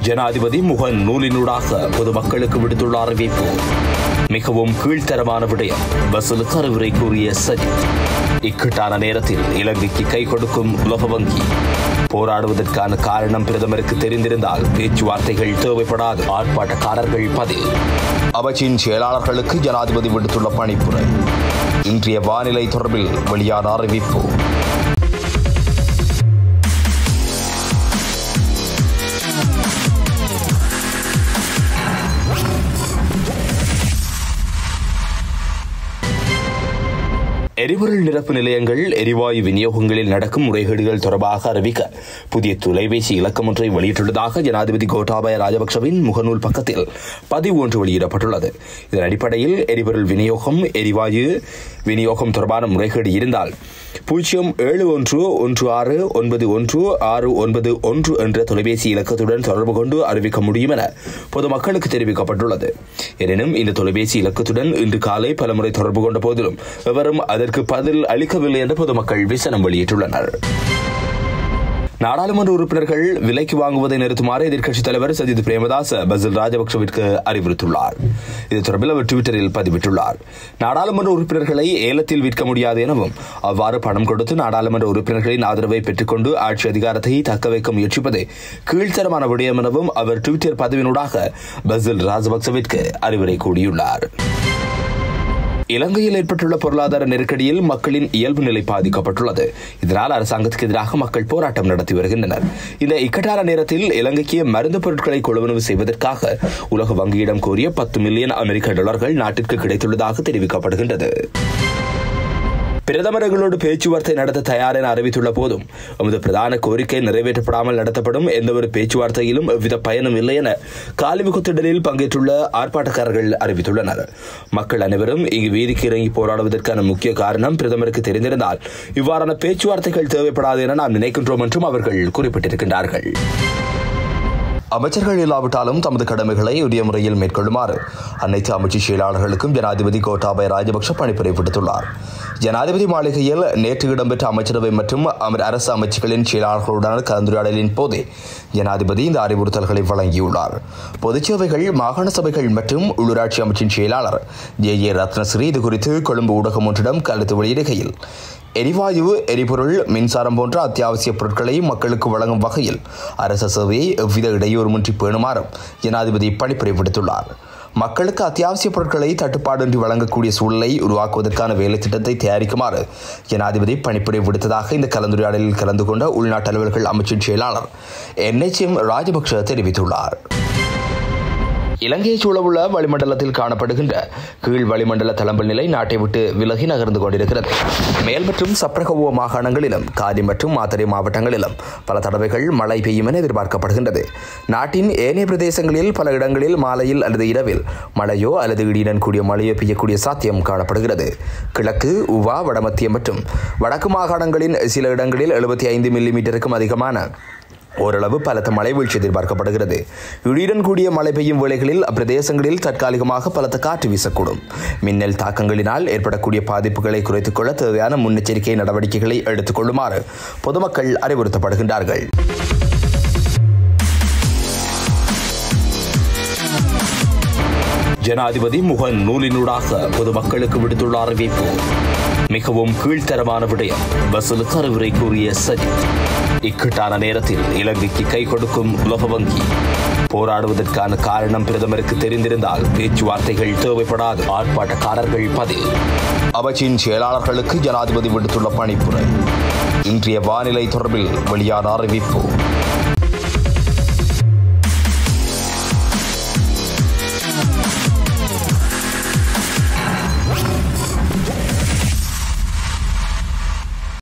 ஜனாதிபதி முகன் நூலினூடாக பொதுமக்களுக்கு விடுத்துள்ள அறிவிப்பு மிகவும் கீழ்த்தரமான விடயம் பஸ்ஸுக்கு அறிவுரை கூறிய சஜித் இக்கட்டான நேரத்தில் இலங்கைக்கு கை கொடுக்கும் உலக வங்கி போராடுவதற்கான காரணம் பிரதமருக்கு தெரிந்திருந்தால் பேச்சுவார்த்தைகள் தேவைப்படாது ஆர்ப்பாட்டக்காரர்கள் பதில் அமைச்சின் செயலாளர்களுக்கு ஜனாதிபதி விடுத்துள்ள பணிப்புரை இன்றைய வானிலை தொடர்பில் வெளியான அறிவிப்பு எரிபொருள் நிரப்பு நிலையங்கள் எரிவாயு விநியோகங்களில் நடக்கும் முறைகேடுகள் தொடர்பாக அறிவிக்க புதிய தொலைபேசி இலக்கம் ஒன்றை வெளியிட்டுள்ளதாக ஜனாதிபதி கோட்டாபய ராஜபக்சவின் முகநூல் பக்கத்தில் பதிவு ஒன்று வெளியிடப்பட்டுள்ளது இதன் அடிப்படையில் எரிபொருள் விநியோகம் எரிவாயு விநியோகம் தொடர்பான முறைகேடு இருந்தால் பூஜ்ஜியம் ஏழு ஒன்று ஒன்று ஆறு ஒன்பது ஒன்று ஆறு ஒன்பது ஒன்று என்ற தொலைபேசி இலக்கத்துடன் தொடர்பு கொண்டு அறிவிக்க முடியும் என பொதுமக்களுக்கு தெரிவிக்கப்பட்டுள்ளது எனினும் இந்த தொலைபேசி இலக்கத்துடன் இன்று காலை பலமுறை தொடர்பு கொண்ட போதிலும் எவரும் அதற்கு பதில் அளிக்கவில்லை என்று பொதுமக்கள் விசனம் வெளியிட்டுள்ளனர் நாடாளுமன்ற உறுப்பினர்கள் விலைக்கு வாங்குவதை நிறுத்துமாறு எதிர்க்கட்சித் தலைவர் சஜித் பிரேமதாஸ் பசில் ராஜபக்சவிற்கு அறிவுறுத்துள்ளார் இது தொடர்பில் அவர் டுவிட்டரில் பதிவிட்டுள்ளார் நாடாளுமன்ற உறுப்பினர்களை ஏலத்தில் விற்க முடியாது எனவும் அவ்வாறு பணம் கொடுத்து நாடாளுமன்ற உறுப்பினர்களின் ஆதரவை பெற்றுக்கொண்டு ஆட்சி அதிகாரத்தை தக்க வைக்க முயற்சிப்பது கீழ்த்தரமான விடயம் எனவும் அவர் டுவிட்டர் பதிவினூடாக பசில் ராஜபக்சவிற்கு அறிவுரை கூறியுள்ளார் இலங்கையில் ஏற்பட்டுள்ள பொருளாதார நெருக்கடியில் மக்களின் இயல்பு நிலை பாதிக்கப்பட்டுள்ளது இதனால் அரசாங்கத்துக்கு எதிராக மக்கள் போராட்டம் நடத்தி வருகின்றனர் இந்த இக்கட்டான நேரத்தில் இலங்கைக்கு மருந்து பொருட்களை கொள்வனவு செய்வதற்காக உலக வங்கியிடம் கோரிய பத்து மில்லியன் அமெரிக்க டாலர்கள் நாட்டிற்கு கிடைத்துள்ளதாக தெரிவிக்கப்படுகின்றது பிரதமர்களோடு பேச்சுவார்த்தை நடத்த தயார் என அறிவித்துள்ள போதும் எமது பிரதான கோரிக்கை நிறைவேற்றப்படாமல் நடத்தப்படும் எந்தவொரு பேச்சுவார்த்தையிலும் எவ்வித பயனும் இல்லை என காலிமுகத்திடலில் பங்கேற்றுள்ள ஆர்ப்பாட்டக்காரர்கள் அறிவித்துள்ளனர் மக்கள் அனைவரும் இங்கு வீதிக்கு இறங்கி போராடுவதற்கான முக்கிய காரணம் பிரதமருக்கு தெரிந்திருந்தால் இவ்வாறான பேச்சுவார்த்தைகள் தேவைப்படாது என நாம் நினைக்கின்றோம் என்றும் அவர்கள் குறிப்பிட்டிருக்கின்றார்கள் அமைச்சர்கள் இல்லாவிட்டாலும் தமது கடமைகளை உரிய முறையில் மேற்கொள்ளுமாறு அனைத்து அமைச்சு செயலாளர்களுக்கும் ஜனாதிபதி கோட்டாபய ராஜபக்ஷ பணிப்புரை விடுத்துள்ளார் ஜனாதிபதி மாளிகையில் நேற்று இடம்பெற்ற அமைச்சரவை மற்றும் அரசு அமைச்சுகளின் செயலாளர்களுடனான கலந்துரையாடலின் போதே ஜனாதிபதி இந்த அறிவுறுத்தல்களை வழங்கியுள்ளார் பொதுச்சேவைகள் மாகாண சபைகள் மற்றும் உள்ளூராட்சி அமைச்சின் செயலாளர் ஜே ஏ ரத்னஸ்ரீ இது குறித்து கொழும்பு ஊடகம் ஒன்றிடம் கருத்து வெளியிடுகையில் எரிவாயு எரிபொருள் மின்சாரம் போன்ற அத்தியாவசிய பொருட்களை மக்களுக்கு வழங்கும் வகையில் அரச சேவையை எவ்வித இடையூறுமின்றி பேணுமாறும் ஜனாதிபதி பணிப்புரை விடுத்துள்ளார் மக்களுக்கு அத்தியாவசிய பொருட்களை தட்டுப்பாடின்றி வழங்கக்கூடிய சூழலை உருவாக்குவதற்கான வேலை திட்டத்தை தயாரிக்குமாறு ஜனாதிபதி பணிப்புரை விடுத்ததாக இந்த கலந்துரையாடலில் கலந்து கொண்ட உள்நாட்டு அலுவல்கள் அமைச்சின் செயலாளர் என்எச்எம் ராஜபக்ஷ தெரிவித்துள்ளார் இலங்கையை சூழவுள்ள வளிமண்டலத்தில் காணப்படுகின்ற கீழ் வளிமண்டல தளம்பல் நிலை நாட்டை விட்டு விலகி நகர்ந்து கொண்டிருக்கிறது மேல் மற்றும் சப்ரகவோ மாகாணங்களிலும் காதி மற்றும் மாத்தறை மாவட்டங்களிலும் பல தடவைகள் மழை பெய்யும் என எதிர்பார்க்கப்படுகின்றது நாட்டின் ஏனைய பிரதேசங்களில் பல இடங்களில் மாலையில் அல்லது இரவில் மழையோ அல்லது இடியுடன் கூடிய மழையோ பெய்யக்கூடிய சாத்தியம் காணப்படுகிறது கிழக்கு உவா வடமத்திய மற்றும் வடக்கு மாகாணங்களின் சில இடங்களில் எழுபத்தி ஐந்து மில்லிமீட்டருக்கும் அதிகமான ஓரளவு பலத்த மழை வீழ்ச்சி எதிர்பார்க்கப்படுகிறது இடியுடன் கூடிய மழை பெய்யும் வேளைகளில் அப்பிரதேசங்களில் தற்காலிகமாக பலத்த காற்று வீசக்கூடும் மின்னல் தாக்கங்களினால் ஏற்படக்கூடிய பாதிப்புகளை குறைத்துக் கொள்ள தேவையான முன்னெச்சரிக்கை நடவடிக்கைகளை எடுத்துக் கொள்ளுமாறு பொதுமக்கள் அறிவுறுத்தப்படுகின்றார்கள் ஜனாதிபதி முகன் நூலினூடாக பொதுமக்களுக்கு விடுத்துள்ள அறிவிப்பு மிகவும் கீழ்த்தரமான விடயம் பஸ்ஸுக்கு அறிவுரை கூறிய சஜித் இக்கட்டான நேரத்தில் இலங்கைக்கு கை கொடுக்கும் உலக வங்கி போராடுவதற்கான காரணம் பிரதமருக்கு தெரிந்திருந்தால் பேச்சுவார்த்தைகள் தேவைப்படாது ஆர்ப்பாட்டக்காரர்கள் பதில் அமைச்சின் செயலாளர்களுக்கு ஜனாதிபதி விடுத்துள்ள பணிப்புரை இன்றைய வானிலை தொடர்பில் வெளியான அறிவிப்பு